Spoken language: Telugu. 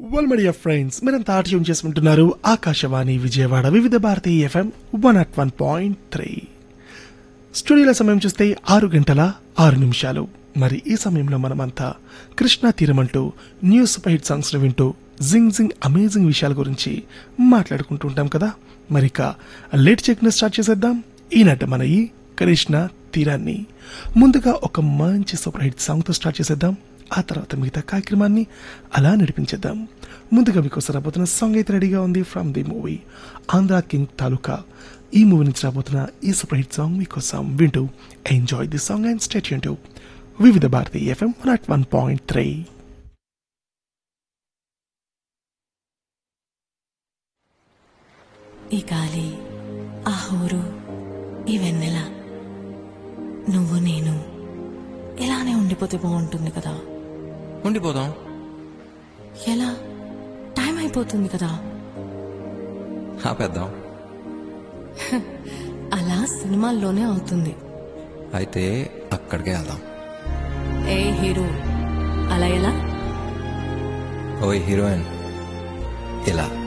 వెల్ మీడియా ఫ్రెండ్స్ మీరంతా ట్యూన్ చేసుకుంటున్నారు Akashvani Vijayawada Vividh Bharati FM one at one point three స్టూడియోల సమయం చూస్తే ఆరు గంటల ఆరు నిమిషాలు మరి ఈ సమయంలో మనమంతా కృష్ణా తీరమంటూ న్యూస్ సూపర్ హిట్ సాంగ్స్ వింటూ జింగ్ జింగ్ అమేజింగ్ విషయాల గురించి మాట్లాడుకుంటూ ఉంటాం కదా మరి ఇక లేట్ చెక్న స్టార్ట్ చేసేద్దాం ఈనాట మన ఈ కృష్ణా తీరాన్ని ముందుగా ఒక మంచి సూపర్ హిట్ సాంగ్తో స్టార్ట్ చేసేద్దాం ఆ తర్వాత మిగతా కార్యక్రమాన్ని అలా నడిపించేద్దాం ముందుగా మీకోసం రాబోతున్న సాంగ్ అయితే రెడీగా ఉంది from the movie Andhra King Taluka ఈ మూవీ నుంచి రాబోతున్న ఈ సూపర్ హిట్ సాంగ్ మీకోసం వింటూ enjoy the song and stay tuned to Vividh Bharati FM one at one point three ఈ గాలి ఆ హోరు ఈ వెన్నెల నువ్వు నేను ఇలానే ఉండిపోతే బాగుంటుంది కదా ఉండిపోదాం ఎలా టైం అయిపోతుంది కదా ఆపేద్దాం అలా సినిమాల్లోనే అవుతుంది అయితే అక్కడికే వెళ్దాం ఏ హీరో అలా ఎలా ఓయ్ హీరోయిన్ ఇలా